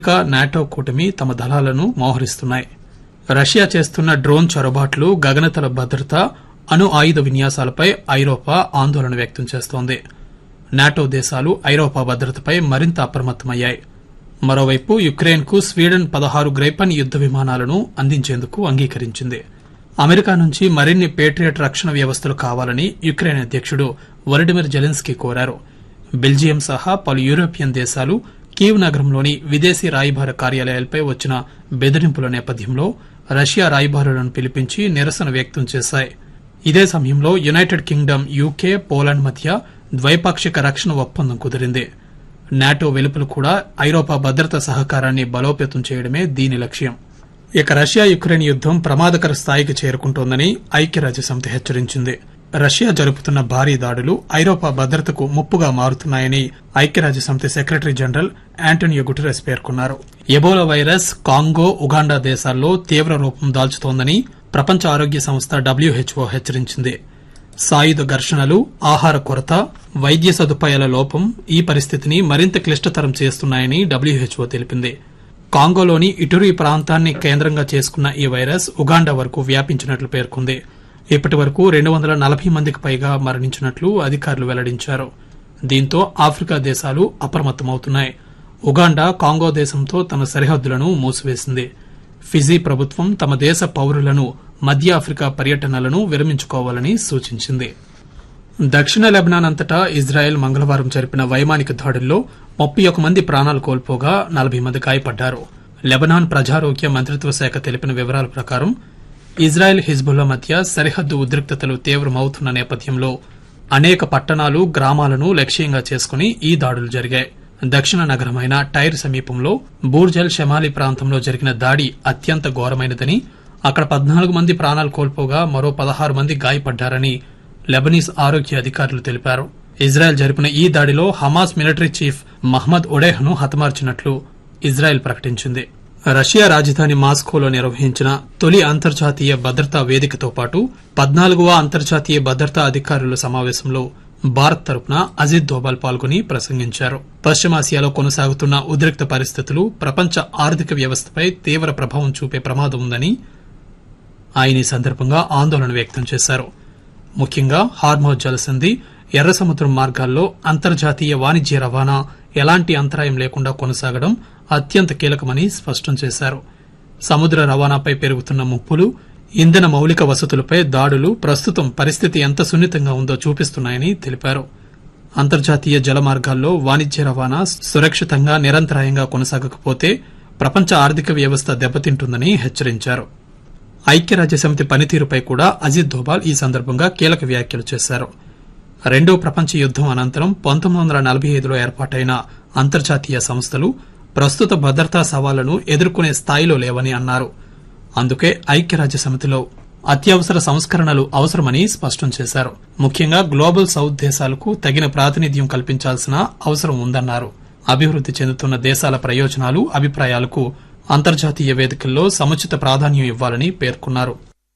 America NATO కూటమి తమ దళాలను మోహరిస్తున్నాయి రష్యా చేస్తున్న డ్రోన్ చొరబాట్లు గగనతల భద్రత అణు ఆయుధ విన్యాసాలపై ఐరోపా ఆందోళన వ్యక్తం చేస్తోంది నాటో దేశాలు ఐరోపా భద్రతపై మరింత అప్రమత్తమయ్యాయి మరోవైపు యుక్రెయిన్ కు స్వీడన్ పదహారు గ్రైపన్ యుద్ద విమానాలను అందించేందుకు అంగీకరించింది అమెరికా నుంచి మరిన్ని పేట్రియట్ రక్షణ వ్యవస్థలు కావాలని యుక్రెయిన్ అధ్యకుడు వొలడిమిర్ జెలెన్స్కీ కోరారు బెల్జియం సహా పలు యూరోపియన్ దేశాలు కీవ్ నగరంలోని విదేశీ రాయబార కార్యాలయాలపై వచ్చిన బెదిరింపుల నేపథ్యంలో రష్యా రాయబారులను పిలిపించి నిరసన వ్యక్తం చేశాయి ఇదే సమయంలో యునైటెడ్ కింగ్డమ్ యూకే పోలాండ్ మధ్య ద్వైపాక్షిక రక్షణ ఒప్పందం కుదిరింది నాటో వెలుపల కూడా ఐరోపా భద్రతా సహకారాన్ని బలోపేతం చేయడమే దీని లక్ష్యం ఇక రష్యా యుక్రెయిన్ యుద్దం ప్రమాదకర స్థాయికి చేరుకుంటోందని ఐక్యరాజ్యసమితి హెచ్చరించింది రష్యా జరుపుతున్న భారీ దాడులు ఐరోపా భద్రతకు ముప్పుగా మారుతున్నాయని ఐక్యరాజ్యసమితి సెక్రటరీ జనరల్ యాంటోనియో గుటెరస్ పేర్కొన్నారు ఎబోలా వైరస్ కాంగో ఉగాండా దేశాల్లో తీవ్ర రూపం దాల్చుతోందని ప్రపంచ ఆరోగ్య సంస్థ డబ్ల్యూహెచ్ఓ హెచ్చరించింది సాయుధ ఘర్షణలు ఆహార కొరత వైద్య సదుపాయాల లోపం ఈ పరిస్థితిని మరింత క్లిష్టతరం చేస్తున్నాయని డబ్ల్యూహెచ్ఓ తెలిపింది కాంగోలోని ఇటురీ ప్రాంతాన్ని కేంద్రంగా చేసుకున్న ఈ వైరస్ ఉగాండా వరకు వ్యాపించినట్లు పేర్కొంది ఇప్పటి వరకు రెండు వందల నలభై మందికి పైగా మరణించినట్లు అధికారులు వెల్లడించారు దీంతో ఆఫ్రికా దేశాలు అప్రమత్తమవుతున్నాయి ఉగాండా కాంగో దేశంతో తన సరిహద్దులను మూసివేసింది ఫిజీ ప్రభుత్వం తమ దేశ పౌరులను మధ్య ఆఫ్రికా పర్యటనలను విరమించుకోవాలని సూచించింది దక్షిణ లెబనాన్ అంతటా ఇజ్రాయెల్ మంగళవారం జరిపిన వైమానిక దాడుల్లో ముప్పై ఒక మంది ప్రాణాలు కోల్పోగా నలభై మంది గాయపడ్డారు లెబనాన్ ప్రజారోగ్య మంత్రిత్వ శాఖ తెలిపిన వివరాల ప్రకారం ఇజ్రాయెల్ హిజ్బుల్లా మధ్య సరిహద్దు ఉద్రిక్తతలు తీవ్రమవుతున్న నేపథ్యంలో అనేక పట్టణాలు గ్రామాలను లక్ష్యంగా చేసుకుని ఈ దాడులు జరిగాయి దక్షిణ నగరమైన టైర్ సమీపంలో బూర్జల్ షమాలి ప్రాంతంలో జరిగిన దాడి అత్యంత ఘోరమైనదని అక్కడ పద్నాలుగు మంది ప్రాణాలు కోల్పోగా మరో పదహారు మంది గాయపడ్డారని లెబనీస్ ఆరోగ్య అధికారులు తెలిపారు ఇజ్రాయెల్ జరిపిన ఈ దాడిలో హమాస్ మిలిటరీ చీఫ్ మహ్మద్ ఒడేహ్ను హతమార్చినట్లు ఇజ్రాయెల్ ప్రకటించింది రష్యా రాజధాని మాస్కోలో నిర్వహించిన తొలి అంతర్జాతీయ భద్రతా వేదికతో పాటు పద్నాలుగవ అంతర్జాతీయ భద్రతా అధికారుల సమావేశంలో భారత్ తరపున అజిత్ దోబాల్ పాల్గొని ప్రసంగించారు పశ్చిమాసియాలో కొనసాగుతున్న ఉద్రిక్త పరిస్థితులు ప్రపంచ ఆర్థిక వ్యవస్థపై తీవ్ర ప్రభావం చూపే ప్రమాదం ఉందని ఆయన ఈ సందర్భంగా ఆందోళన వ్యక్తం చేశారు ముఖ్యంగా హార్మోజ్ జలసంధి ఎర్ర సముద్రం మార్గాల్లో అంతర్జాతీయ వాణిజ్య రవాణా ఎలాంటి అంతరాయం లేకుండా కొనసాగడం అత్యంత కీలకమని స్పష్టం చేశారు సముద్ర రవాణాపై పెరుగుతున్న ముప్పులు ఇంధన మౌలిక వసతులపై దాడులు ప్రస్తుతం పరిస్థితి ఎంత సున్నితంగా ఉందో చూపిస్తున్నాయని తెలిపారు అంతర్జాతీయ జల మార్గాల్లో వాణిజ్య రవాణా సురక్షితంగా నిరంతరాయంగా కొనసాగకపోతే ప్రపంచ ఆర్థిక వ్యవస్థ దెబ్బతింటుందని హెచ్చరించారు ఐక్యరాజ్యసమితి పనితీరుపై కూడా అజిత్ దోబాల్ ఈ సందర్భంగా కీలక వ్యాఖ్యలు చేశారు రెండో ప్రపంచ యుద్దం అనంతరం పంతొమ్మిది వందల నలభై ఐదులో ఏర్పాటైన అంతర్జాతీయ సంస్థలు ప్రస్తుత భద్రతా సవాళ్లను ఎదుర్కొనే స్థాయిలో లేవని అన్నారు అందుకే ఐక్యరాజ్య సమితిలో అత్యవసర సంస్కరణలు అవసరమని స్పష్టం చేశారు ముఖ్యంగా గ్లోబల్ సౌత్ దేశాలకు తగిన ప్రాతినిధ్యం కల్పించాల్సిన అవసరం ఉందన్నారు అభివృద్ది చెందుతున్న దేశాల ప్రయోజనాలు అభిప్రాయాలకు అంతర్జాతీయ వేదికల్లో సముచిత ప్రాధాన్యం ఇవ్వాలని పేర్కొన్నారు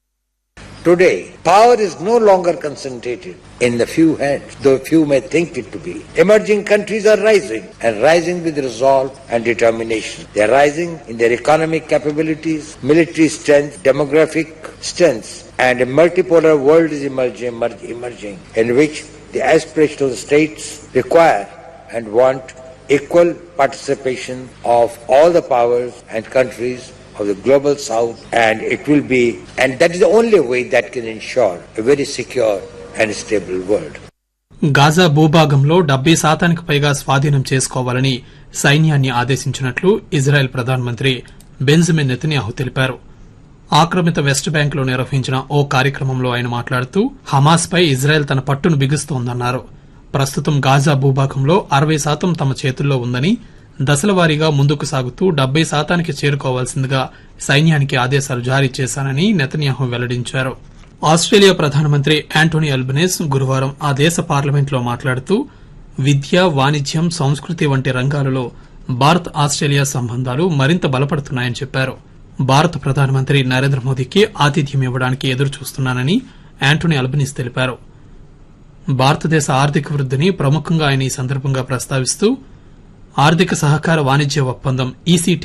Today, power is no longer concentrated in the few hands, though few may think it to be. Emerging countries are rising, and rising with resolve and determination. They are rising in their economic capabilities, military strength, demographic strength, and a multipolar world is emerging, emerg- emerging in which the aspirations of the states require and want equal participation of all the powers and countries of the global south and it will be and that is the only way that can ensure a very secure and stable world Gaza భూభాగంలో డెబ్బై శాతానికి పైగా స్వాధీనం చేసుకోవాలని సైన్యాన్ని ఆదేశించినట్లు Israel ప్రధానమంత్రి Benjamin Netanyahu తెలిపారు ఆక్రమిత వెస్ట్ బ్యాంక్ లో నిర్వహించిన ఓ కార్యక్రమంలో ఆయన మాట్లాడుతూ హమాస్ పై ఇజ్రాయెల్ తన పట్టును బిగుస్తోందన్నారు ప్రస్తుతం గాజా భూభాగంలో అరవై శాతం తమ చేతుల్లో ఉందని దశలవారీగా ముందుకు సాగుతూ డెబ్బై శాతానికి చేరుకోవాల్సిందిగా సైన్యానికి ఆదేశాలు జారీ చేశానని నెతన్యాహు వెల్లడించారు ఆస్ట్రేలియా ప్రధానమంత్రి యాంటోనీ అల్బనీస్ గురువారం ఆ దేశ పార్లమెంట్లో మాట్లాడుతూ విద్య వాణిజ్యం సంస్కృతి వంటి రంగాలలో భారత్ ఆస్ట్రేలియా సంబంధాలు మరింత బలపడుతున్నాయని చెప్పారు భారత ప్రధానమంత్రి నరేంద్ర మోదీకి ఆతిథ్యం ఇవ్వడానికి ఎదురు చూస్తున్నానని యాంటోనీ అల్బనీస్ తెలిపారు భారతదేశ ఆర్థిక వృద్దిని ప్రముఖంగా ఆయన ఈ సందర్భంగా ప్రస్తావిస్తూ ఆర్థిక సహకార వాణిజ్య ఒప్పందం ఈసీటీ